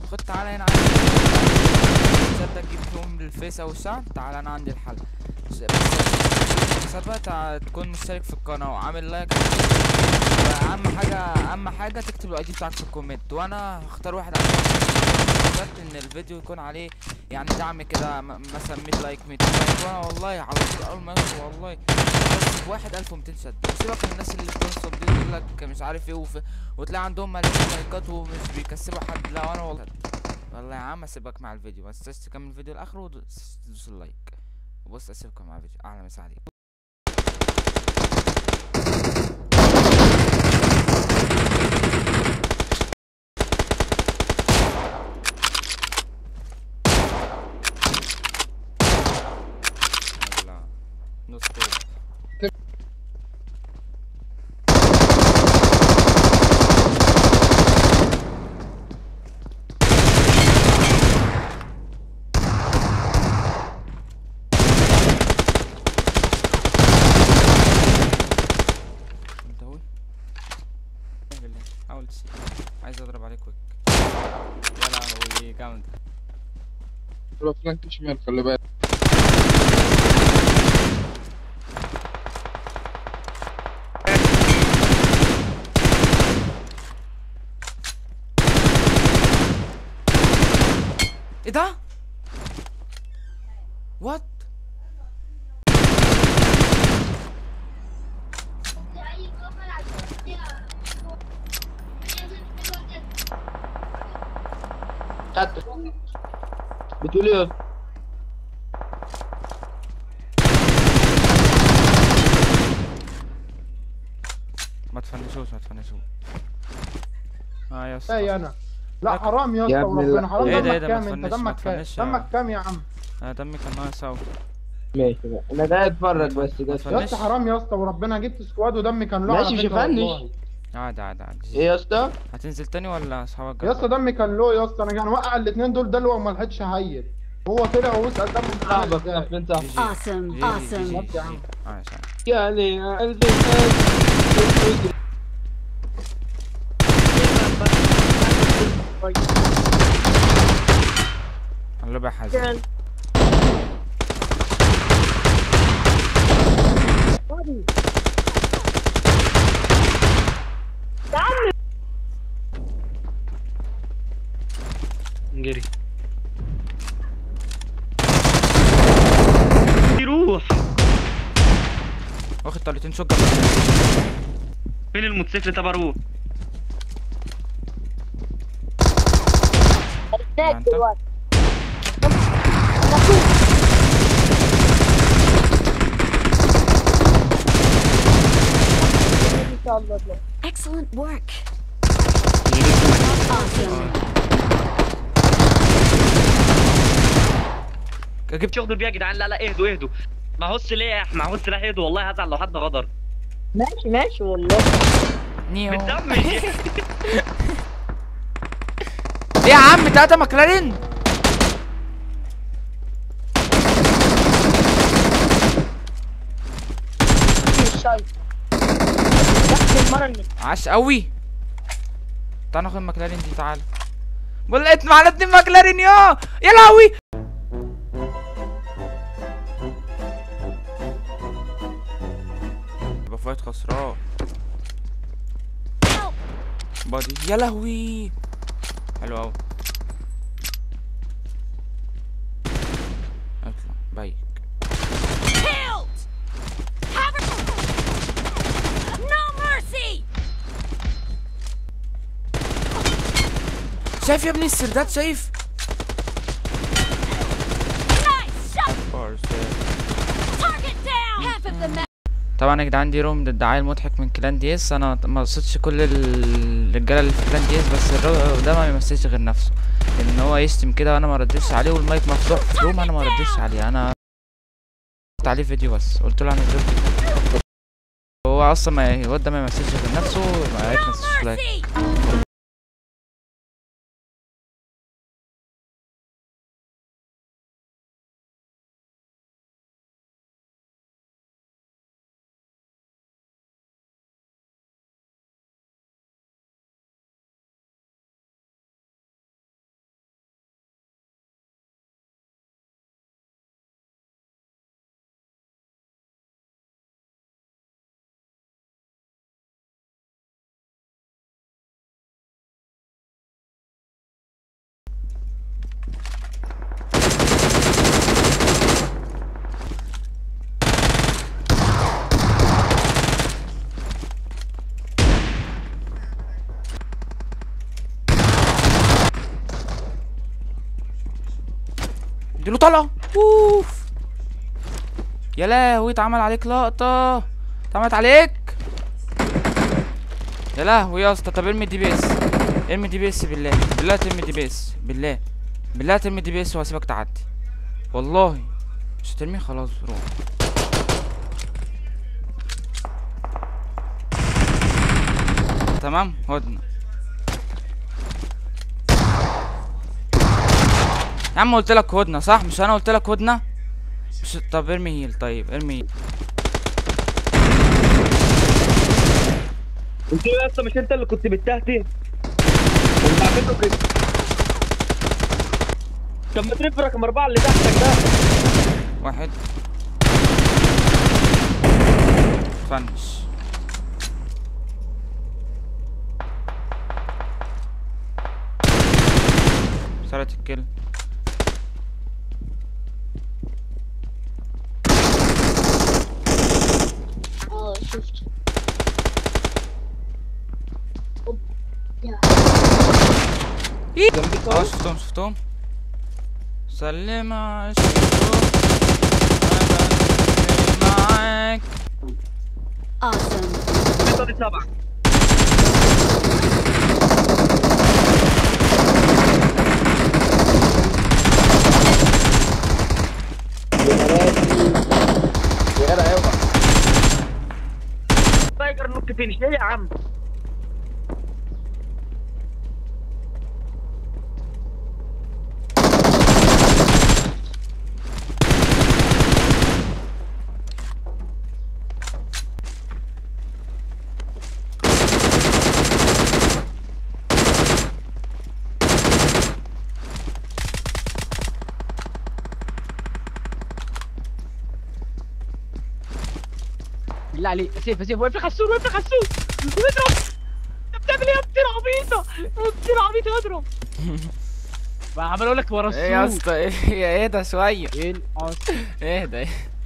خد تعالى هنا عندي تصدق تجيب فيهم الفيس او الشعر تعالى انا عندي الحل بس بس بقى تع- تكون مشترك في القناه وعامل لايك واهم حاجه اهم حاجه تكتب الاي دي بتاعك في الكومنت وانا هختار واحد عشان اخترت ان الفيديو يكون عليه يعني دعم كده م- مثلا 100 لايك 200 لايك وانا والله على طول اول ما يوصل والله بس بواحد 1200 شد سيبك من الناس اللي بتنصب دي يقول لك مش عارف ايه وف... وتلاقي عندهم ملايين لايكات ومش بيكسبوا حد لا انا والله والله يا عم اسيبك مع الفيديو بس تنساش تكمل الفيديو لاخره وتدوس اللايك وبص اسيبكم مع الفيديو اهلا مسا عليك يلا نص طوب. انت اهو بالله حاول تسيب عايز اضرب عليك ويك يا لهوي جامد يبقى فلانك شمال خلي بالك ايه ده وات خدت بتقول ايه ما تفنشوش ما تفنشوش اه يا لا اسطى انا لا حرام يا يا اسطى ابن وربنا ال- حرام إيه ده- إيه دمك ده؟ ما كام انت تفنش- ما دمك كام تفنش يا- دمك كام يا عم انا دمي كان ناقص اوي ماشي بقى انا جاي اتفرج بس جاي ما يا اتفرج تفنش. اسطى حرام يا اسطى وربنا جبت سكواد ودمي كان له ماشي، على مش فكرة هفنش. والله. عادي عادي عادي ايه يا اسطى هتنزل تاني ولا اصحابك يا اسطى دمي كان له يا اسطى انا كان وقع الاثنين دول ده اللي هو ما لحقش هيل هو طلع ووسال دمه كان عامل صاحبك ازاي فين صاحبك Awesome, جي- جي- awesome. جي- يا جي. عم. عايش عايش. يعني يا قلبي الناس. اللي بقى حازم جري يروح واخد طلقتين شوت جنب فين الموتوسيكل تبع روح يعني انت Excellent work. Awesome. جبت شغل بيه يا جدعان لا لا اهدوا اهدوا ما هو السلاح ما هو السلاح اهدوا والله هزعل لو حد غدر ماشي ماشي والله نيو بالدم ايه يا عم تلاته ماكلارين مش شايف نفس المرة اللي عاش قوي تعال ناخد الماكلارين دي تعال بقول لقيت معانا اتنين ماكلارين يا يا لهوي يبقى فايت خسران بادي يا لهوي حلو قوي اطلع بايك Killed! Have No mercy! شايف يا ابني السردات شايف Nice shot! Target down! Half of the map. طبعا يا جدعان دي روم الدعاية المضحك من كلان دي اس انا ما قصدتش كل الرجاله اللي في كلان دي اس بس الراجل ده ما بيمثلش غير نفسه ان هو يشتم كده وانا ما ردتش عليه والمايك مفتوح في روم انا ما ردتش عليه انا قلت عليه فيديو بس قلت له انا فيديو هو اصلا ما الواد ده ما يمثلش غير نفسه ما No يمثلش لايك mercy! اديله طلقه اوف يا لهوي اتعمل عليك لقطه اتعملت عليك يا لهوي يا اسطى طب ارمي الدي بي اس ارمي الدي بي اس بالله بالله ترمي الدي بي اس بالله بالله ترمي الدي بي اس وهسيبك تعدي والله مش هترميه خلاص روح تمام هدنه يا عم قلت لك هدنه صح مش انا قلت لك هدنه مش طب ارمي هيل طيب ارمي هيل قلت له يا اسطى مش انت اللي كنت بتهتم وانت عملته كده طب ما تلف رقم اربعه اللي تحتك ده واحد فنش سرقة الكل اه شفت اه شفتهم شفتهم سلم عشقهم معاك Awesome. الخطه دي سبعه يا جدع اوعى تايجر نوك فينش ايه يا عم بالله عليك سيف سيف وقف الخسور وقف الخسور واضرب انت بتعمل ايه يا ابني العبيطه يا ابني العبيطه اضرب بقى عمال اقول لك ورا ايه يا السور اسطى ايه اهدى شوية ايه القص اهدى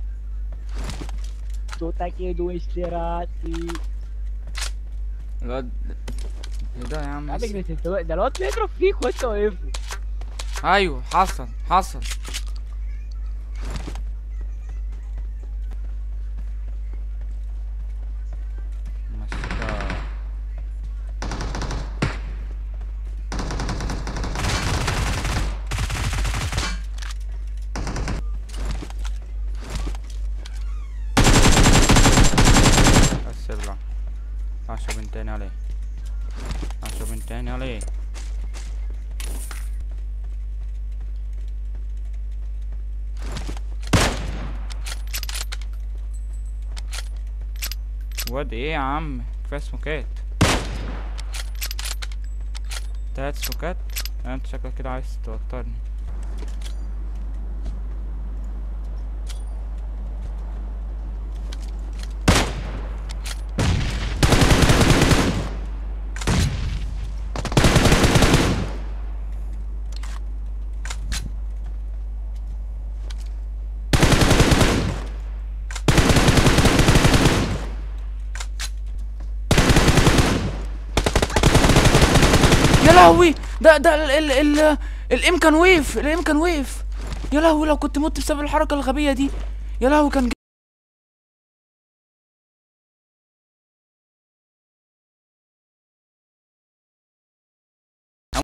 صوتك ايه واشتراتي الواد ايه ده يا عم يا عم بس؟ اجلس انت واقف- ده الواد بيضرب فيك وانت واقف له. ايوه حصل حصل مسكة. بس ابلع عشرة بنتين عليه عشرة بنتين عليه واد ايه يا عم كفايه سموكات تلات سموكات انت شكلك كده عايز توترني يا لهوي ده ده ال ال ال الام كان وقف الام كان وقف يا لهوي لو كنت مت بسبب الحركه الغبيه دي يا لهوي كان